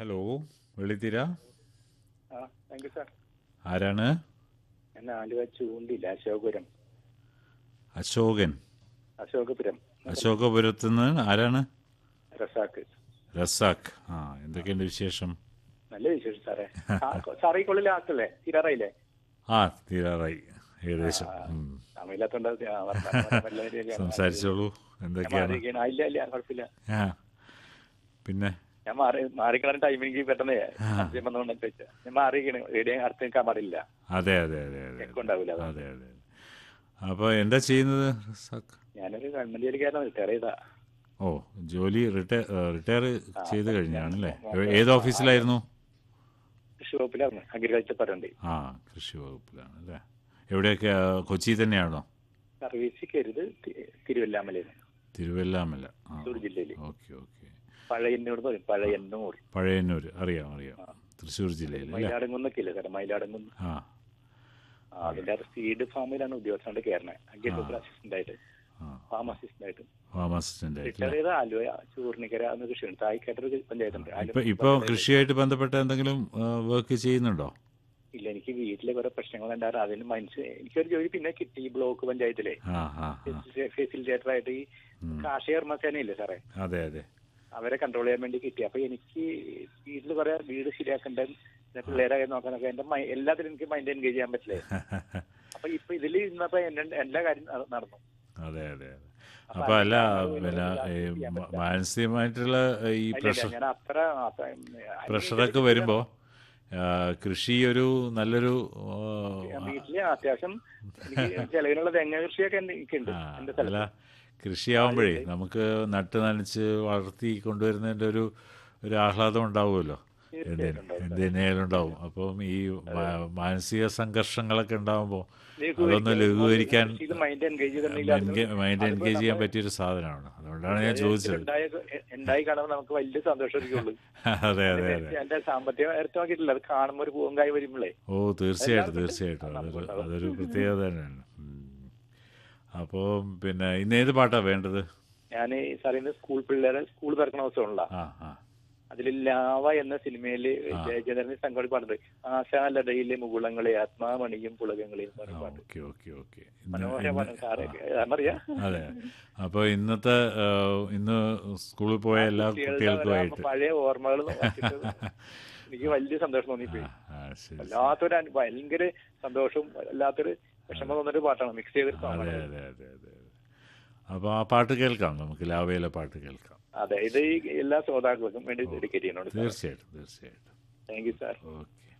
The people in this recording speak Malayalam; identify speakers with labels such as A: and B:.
A: ഹലോ വെള്ളിത്തിര
B: ആ താങ്ക് യു സാർ
A: ആരാണ്
B: ഞാൻ ആലുവ ചൂണ്ടില്ല അശോകപുരം
A: അശോകൻ
B: അശോകപുരം
A: അശോകപുരത്ത് നിന്ന് ആരാണ്
B: റസാക്ക്
A: റസാഖ് ആ എന്തൊക്കെയുണ്ട് വിശേഷം
B: നല്ല വിശേഷം സാറേ സാറേ ഈ കൊള്ളിൽ ആക്കല്ലേ തീരാറായില്ലേ
A: ആ തീരാറായി ഏകദേശം ഉം.
B: സമയമില്ലാത്തോണ്ട് അത് ആ വർത്താനം പറയാൻ വല്ല രീതിയിലാണ്.
A: സംസാരിച്ചോളൂ
B: ഞാൻ
A: എന്തൊക്കെയാണ്
B: മാറിയിരിക്കുകയാണ്. ആ, ഇല്ല ഇല്ല കുഴപ്പമില്ല
A: ആ പിന്നെ
B: ഞാൻ മാറി മാറിക്കളാൻ ടൈം എനിക്ക് പെട്ടെന്ന് സംശയം വന്നുകൊണ്ട് ചോദിച്ചാ ഞാൻ മാറിയിരിക്കണേ റേഡിയോ അടുത്ത് നിൽക്കാൻ പാടില്ല
A: അതെ അതെ അതെ അതെ
B: എനിക്കുണ്ടാവില്ല അതാ.
A: അതെ അതെ അപ്പോൾ എന്താ ചെയ്യുന്നത് റസാഖ്
B: ഞാനൊരു ഗവൺമെന്റ് ജോലിക്കാരനാണ് റിട്ടയർ ചെയ്താ
A: ഓ ജോലി റിട്ടയർ റിട്ടയർ ചെയ്ത് കഴിഞ്ഞാണല്ലേ ഏത് ഓഫീസിലായിരുന്നു
B: കൃഷി വകുപ്പിലായിരുന്നു അഗ്രികൾച്ചർ പറയണ്ട്
A: ആ കൃഷി വകുപ്പിലാണ് അല്ലേ എവിടെയൊക്കെ ആ, കൊച്ചി തന്നെയാണോ
B: സർവീസ് കരുത് തി- തിരുവല്ലാമലയിൽ
A: തിരുവല്ലാമല ആ
B: തൃശ്ശൂർ ജില്ലയിൽ
A: ഓക്കെ ഓക്കെ
B: പഴയന്നൂർ എന്ന് പറയും പഴയന്നൂർ
A: പഴയന്നൂർ അറിയാം അറിയാം തൃശ്ശൂർ ജില്ലയിൽ അല്ലേ
B: മയിലാടുങ്കുന്നൊക്കെ ഇല്ലേ സാറേ മയിലാടുങ്കുന്ന്
A: ആ
B: ആ, അതിന്റെ സീഡ് ഫാമിലാണ് ഉദ്യോഗസ്ഥന്റെ കയറണേ അഗ്രികൾച്ചർ അസിസ്റ്റന്റ് ആയിട്ട്
A: ആ
B: ഫാം അസിസ്റ്റന്റ് ആയിട്ട്
A: ഫാം അസിസ്റ്റന്റ് ആയിട്ട്
B: റിട്ടയർ ചെയ്ത ആലുവ ചൂർണിക്കര എന്ന കൃഷിയുണ്ട് തായ്ക്കാട്ടൊരു പഞ്ചായത്തുണ്ട് ആലുവ
A: ഇപ്പൊ ഇപ്പൊ കൃഷിയായിട്ട് ബന്ധപ്പെട്ട എന്തെങ്കിലും വർക്ക് ചെയ്യുന്നുണ്ടോ
B: ഇല്ല എനിക്ക് വീട്ടിലെ കുറെ പ്രശ്നങ്ങൾ ഉണ്ടായിരുന്നു അതിന് മനസ്സ് എനിക്കൊരു ജോലി പിന്നെ കിട്ടി ഈ ബ്ലോക്ക് പഞ്ചായത്തിലെ
A: ആ ആ ആ
B: ഫെസിലിറ്റേറ്റർ ആയിട്ട് ഈ കാർഷിക കർമ്മസേന ഇല്ലേ സാറേ
A: അതെ അതെ
B: അവരെ കൺട്രോൾ ചെയ്യാൻ വേണ്ടി കിട്ടി അപ്പൊ എനിക്ക് വീട്ടിൽ കുറെ വീട് ശരിയാക്കണ്ട പിന്നെ പിള്ളേരെ നോക്കാനൊക്കെ എന്റെ മൈ- എല്ലാത്തിലും എനിക്ക് മൈൻഡ് എൻഗേജ് ചെയ്യാൻ പറ്റില്ലേ അപ്പൊ ഇപ്പൊ ഇതിൽ ഇന്നപ്പോ എന്റെ എല്ലാ കാര്യം നട- നടന്നു
A: അതെ അതെ അതെ അപ്പൊ അല്ല പിന്നെ ഈ മ- മാനസികമായിട്ടുള്ള ഈ
B: ഇല്ല,
A: പ്രഷർ
B: ഞാൻ അത്ര അത്ര-
A: പ്രഷറൊക്കെ വരുമ്പോ ആ, കൃഷി ഒരു നല്ലൊരു ആ,
B: വീട്ടില് അത്യാവശ്യം എനിക്ക് ചെലവിനുള്ള തെങ്ങ കൃഷിയൊക്കെ എന്റെ- എനിക്കുണ്ട്
A: ആ,
B: എന്റെ
A: അല്ല
B: സ്ഥലത്ത്
A: കൃഷിയാവുമ്പോഴേ നമുക്ക് നട്ട് നനച്ച് വളർത്തി കൊണ്ടുവരുന്നതിന്റെ ഒരു ഒരു ആഹ്ലാദം ഉണ്ടാവുമല്ലോ എന്തിന് എന്തിനായാലും ഉണ്ടാവും അപ്പം ഈ മാ- മാനസിക സംഘർഷങ്ങളൊക്കെ ഉണ്ടാവുമ്പോൾ അതൊന്ന് ലഘൂകരിക്കാൻ
B: മൈൻഡ് എൻഗേജ് ചെയ്തിട്ടുണ്ടെങ്കിൽ
A: മൈൻഡ് എൻഗേജ് ചെയ്യാൻ പറ്റിയൊരു സാധനമാണ് അതുകൊണ്ടാണ് ഞാൻ ചോദിച്ചത്
B: ഉണ്ടായി ഉണ്ടായി കാണുമ്പോൾ നമുക്ക് വലിയ സന്തോഷമായിരിക്കുള്ളൂ
A: അതെ അതെ അതെ
B: എന്റെ സാമ്പത്തിക നേരത്തെ നോക്കിയിട്ടില്ല അത് കാണുമ്പോൾ ഒരു പൂങ്കായി വരുമ്പോഴേ
A: ഓ തീർച്ചയായിട്ടും തീർച്ചയായിട്ടും അതൊരു അതൊരു പ്രത്യേകത തന്നെയാണ് ഉം. അപ്പോൾ പിന്നെ ഇന്ന് ഏത് പാട്ടാ വേണ്ടത്
B: ഞാൻ സാറിന് സ്കൂൾ പിള്ളേരെ സ്കൂൾ തുറക്കണ ദിവസമുള്ള
A: ആ ആ
B: അതിൽ ലാവ എന്ന സിനിമയില് ജയചന്ദ്രൻ സംഘടി പാടുന്നത് ആശാലതയിലെ മുകുളങ്ങളെ ആത്മാമണിയും പുളകങ്ങളെയും എന്ന് പറഞ്ഞ പാട്ട്
A: ഓക്കെ ഓക്കെ ഓക്കെ ഇന്ന്
B: മനോഹരമാണ് സാറേ അറിയാം
A: അതെ അപ്പോൾ ഇന്നത്തെ ആ, ഇന്ന് സ്കൂളിൽ പോയ എല്ലാ കുട്ടികൾക്കുമായിട്ട്
B: പഴയ ഓർമ്മകൾ നോക്കിയിട്ട് എനിക്ക് വലിയ സന്തോഷം തോന്നിപ്പോയി
A: ആ ശരി
B: വല്ലാത്തൊരു അനു- ഭയങ്കര സന്തോഷവും വല്ലാത്തൊരു വിഷമം തോന്നൊരു പാട്ടാണ് മിക്സ് ചെയ്തൊരു
A: അതെ
B: സോങ്ങാണ്
A: അതെ അതെ അതെ അതെ അപ്പോൾ ആ പാട്ട് കേൾക്കാം നമുക്ക് ലാവയിലെ പാട്ട് കേൾക്കാം
B: അതെ ഇത് ഈ എല്ലാ ശ്രോതാക്കൾക്കും വേണ്ടി ഡെഡിക്കേറ്റ് ചെയ്യണോട്
A: തീർച്ചയായിട്ടും തീർച്ചയായിട്ടും
B: താങ്ക് യു സാർ
A: ഓക്കെ